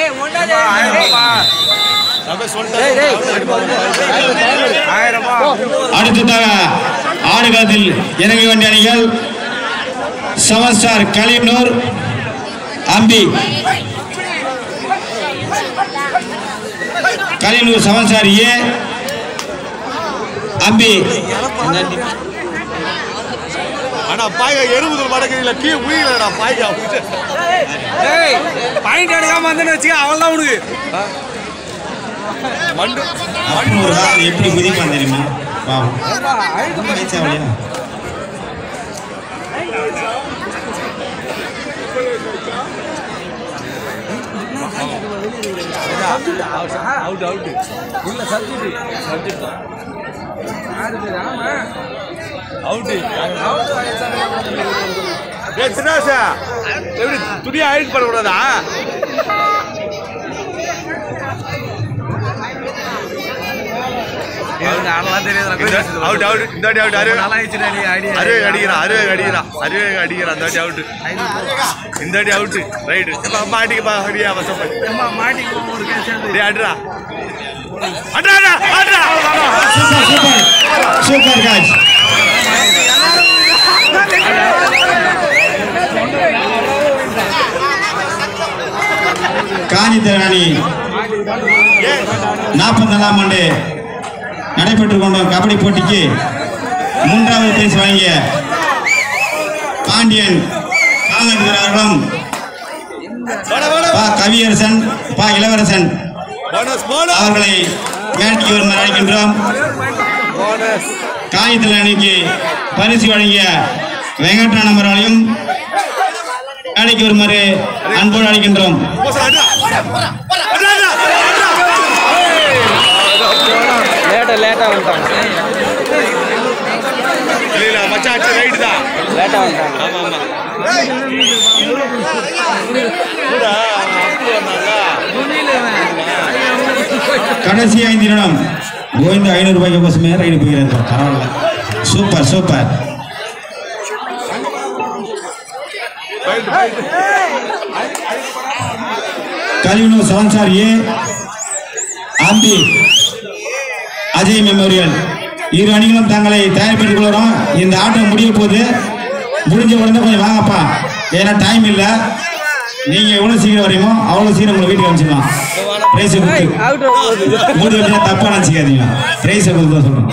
அடுத்ததாக ஆடுகளத்தில் இறங்க வேண்டிய அணிகள் seven star Kaliyanur Ambi Kaliyanur seven star A Ambi ஆனா பாய்கா எருபுதல் மடக்கிறீங்களா கீழே உயிரடா பாய்கா பாயிண்ட் எடுக்காம வந்தேன்னு வச்சுக்க அவள் தான் உனக்கு மண்டு அப்படின்னு ஒரு காலம் எப்படி குதிப்பான் தெரியுமா பாவம் வயசா அவளையா? அவுட் அவுட் இல்ல சப்ஜெக்ட் சப்ஜெக்ட் தான் அவுட் ஏ சின்னாசா எப்படி துணியை அயன் பண்ணக்கூடாதா அதெல்லாம் தெரியாது அவுட் அவுட் இந்த வாட்டி அவுட் அரு நல்லா ஆயிடுச்சுடா நீ ஐடியா அருவே அடிக்கிறான் அருவே அடிக்கிறான் அருவே அடிக்கிறான் இந்த வாட்டி அவுட் இந்த வாட்டி அவுட் ரைட்டு மாட்டிக்கு ஹரியா வசப்ப அம்மா மாட்டி ஒரு கேஸ் டேய் அட்ரா அட்ரா அட்ரா அட்ரா super super super guys Kanchi திறனாளி நாற்பத்தி நாலாம் ஆண்டு நடைபெற்றுக் கொண்ட கபடி போட்டிக்கு மூன்றாவது பரிசு வழங்கிய பாண்டியன் கால்நடை வீரர்களும் பா கவியரசன் பா இளவரசன் போனஸ் போனஸ் அவர்களை மேடைக்கு வருமாறு அழைக்கின்றோம் போனஸ் காயத்தில் அணிக்கு பரிசு வழங்கிய வெங்கட்ரான் அவர்களையும் மேடைக்கு வருமாறு அன்போடு அழைக்கின்றோம் போஸ் அட்ரா அட்ரா அட்ரா லேட்டா லேட்டா வந்துட்டாங்க இல்ல இல்ல மச்சான் அடிச்ச ரைட் தான் லேட்டா வந்துட்டாங்க ஆமா ஆமா கூடா அப்படி வந்தாங்க கடைசி ஐந்து நிமிடம் கோவிந்த ஐநூறு ரூபாய்க்கு கோசமே ரைடு போகிறாரு பரவாயில்ல super super Kalivinur seven star A Ambi Ajay memorial இரு அணிகளும் தங்களை தயார்படுத்திக் கொள்கிறோம் இந்த ஆட்டம் முடிய போகுது முடிஞ்ச உடனே கொஞ்சம் வாங்கப்பா ஏன்னா டைம் இல்லை நீங்க எவ்வளவு சீக்கிரம் வரையுமோ அவ்வளவு சீக்கிரம் உங்களை வீட்டுக்கு அனுப்பிச்சிடலாம் பிரைஸ் கொடுத்து மூணு வழியா தப்பா நினைச்சுக்காதீங்க பிரைஸ் கொடுத்து தான் சொல்றேன்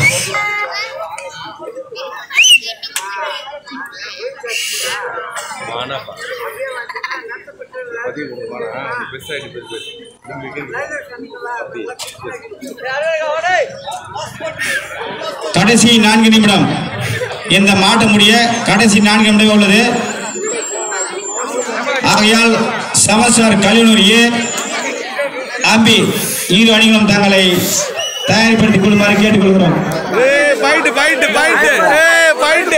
கடைசி நான்கு நிமிடம் இந்த மாட்ட முடிய கடைசி நான்கு நிமிடம் உள்ளது ஆகையால் சமஸ்டார் கல்லூர் ஏ அம்பி இரு அணிகளும் தங்களை தயார்படுத்திக் கொள்ளுமாறு கேட்டுக்கொள்கிறோம் ஏய் பாயிண்ட் பாயிண்ட் பாயிண்ட் ஏய் பாயிண்ட்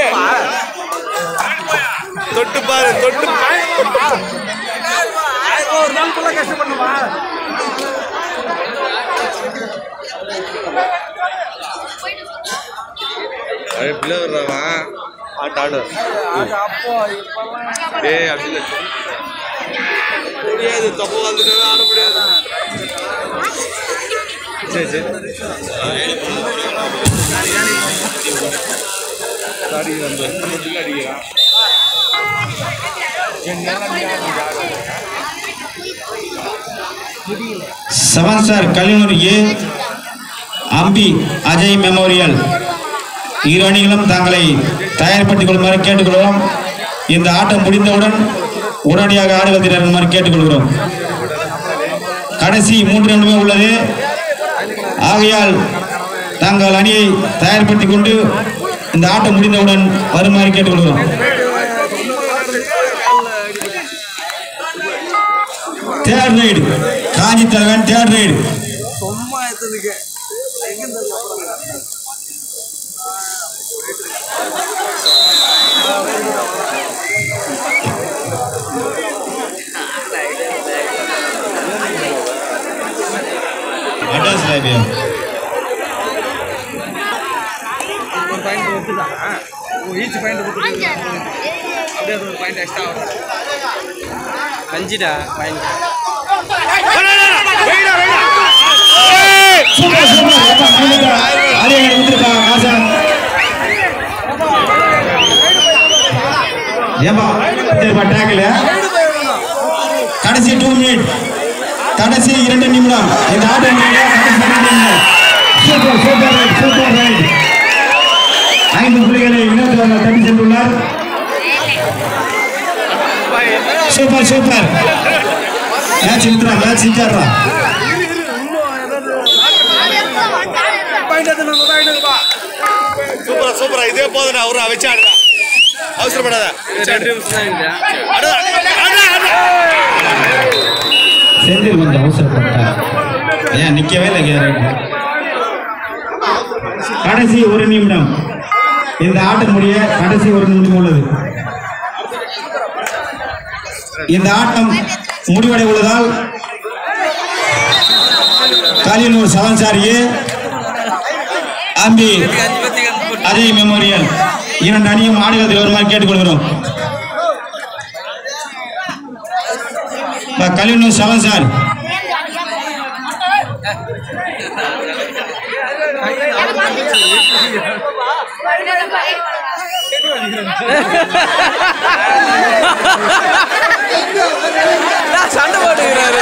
தொட்டு பாரு தொட்டு ஒரு நாள் ஃபுல்லா கஷ்டப்படணுமா அடே பிள்ளை வர்றவா ஆட்ட ஆடு அப்போ இப்பெல்லாம் டேய் அப்படி இல்லை முடியாது தப்பு வந்துட்டு ஆட முடியாது சரி சரி அடி வந்து பிள்ளை அடிக்கிறான் seven star Kallur A Ambi Ajay memorial இரு அணிகளும் தங்களை தயார்படுத்திக் கொள்ளுமாறு கேட்டுக்கொள்கிறோம் இந்த ஆட்டம் முடிந்தவுடன் உடனடியாக ஆடுகளத்தில் இறங்குமாறு கேட்டுக்கொள்கிறோம் கடைசி மூன்று நிமிடமே உள்ளது ஆகையால் தங்கள் அணியை தயார்படுத்திக் கொண்டு இந்த ஆட்டம் முடிந்தவுடன் வருமாறு கேட்டுக்கொள்கிறோம் தேர்ட் ரைடு காஞ்சி தலைவன் தேர்ட் ரைடு சும்மா எத்ததுக்கு எங்க அட்வான்ஸ் லைபியா ஒரு பாயிண்ட் கொடுத்துதான் ஓ ஈச் பாயிண்ட் கொடுத்துட்டு அப்படியே ஒரு பாயிண்ட் எக்ஸ்ட்ரா வரும் அஞ்சுடா பாயிண்ட் சூப்பர் சூப்பர் அப்பா மைலுக்கு ஆரியங்களை விட்டுருப்பா காசா ஏப்பா சரிப்பா டேக்கில் கடைசி டூ மினிட் கடைசி இரண்டு நிமிடம் இந்த ஆட்டம் கடைசி இரண்டு நிமிடம் super super right super right ஐந்து புள்ளிகளை இணைந்து தட்டி சென்றுள்ளார் சூப்பர் சூப்பர் மேட்ச் இழுத்துறா மேட்ச் இழுத்தாடுறா பாயிண்ட் எடுத்து நம்ம பாயிண்ட் எடுப்பா சூப்பரா சூப்பரா இதே போதும் அவரு வச்சு ஆடுடா அவசரப்படாத வச்சு ஆடு. ஆடு, ஆடு, ஆடு. செந்தில் கொஞ்சம் அவசரப்பட்டார் ஏன் நிக்கவே இல்லை கேரட் கடைசி ஒரு நிமிடம் இந்த ஆட்டம் முடிய கடைசி ஒரு நிமிடம் உள்ளது இந்த ஆட்டம் முடிவடை உள்ளதால் காலியனூர் சவன்சாரி அம்பி அஜய் மெமோரியல் இரண்டு அணியும் ஆடுகளத்தில் வருமாறு கேட்டுக்கொள்கிறோம் கலியனூர் செவன் சார் சண்டை போட்டுக்கிறாரு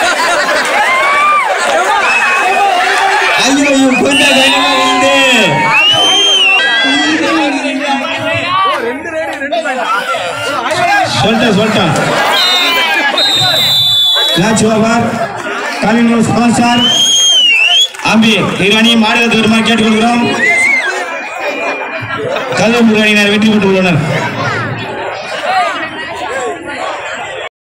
ஐயோ ஐயோ கொஞ்சம் தைரியமா இருந்து ரெண்டு ரேடி ரெண்டு பாயிண்ட் சொல்லிட்டேன் சொல்லிட்டேன் match over Kaliyanur sponsor Ambi இரு அணியும் ஆடுகளத்தில் வருமாறு கேட்டுக்கொள்கிறோம் கல்லூரி அணியினர் வெற்றி பெற்றுள்ளனர்